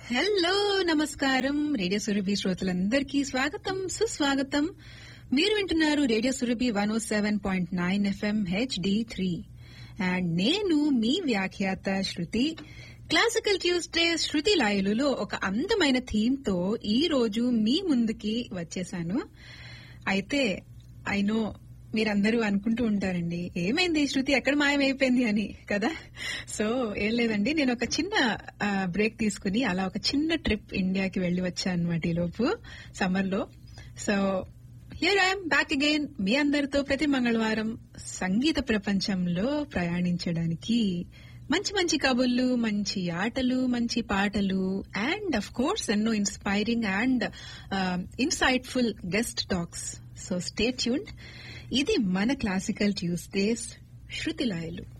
hello నమస్కారం radio Surabhi శ్రోతలందరికీ స్వాగతం సుస్వాగతం మీరు వింటున్నారు radio Surabhi one O seven point nine FM HD three and నేను మీ వ్యాఖ్యాత శృతి క్లాసికల్ ట్యూస్డే శృతి లాయలులో ఒక అందమైన థీమ్ తో ఈ రోజు మీ ముందుకి వచ్చేసాను అయితే ఐ నో మీరందరూ అనుకుంటూ ఉంటారండి ఏమైంది శృతి ఎక్కడ మాయమైపోయింది అని కదా సో ఏం లేదండి నేను ఒక చిన్న బ్రేక్ తీసుకుని అలా ఒక చిన్న ట్రిప్ ఇండియాకి వెళ్లి వచ్చాను అనమాట ఈ లోపు సమ్మర్ లో so here I'm back again మీ అందరితో ప్రతి మంగళవారం సంగీత ప్రపంచంలో ప్రయాణించడానికి మంచి మంచి కబుర్లు మంచి ఆటలు మంచి పాటలు అండ్ అఫ్ కోర్స్ ఎన్నో inspiring and insightful guest talks so stay tuned ఇది మన క్లాసికల్ ట్యూస్డేస్ శృతి లాయలు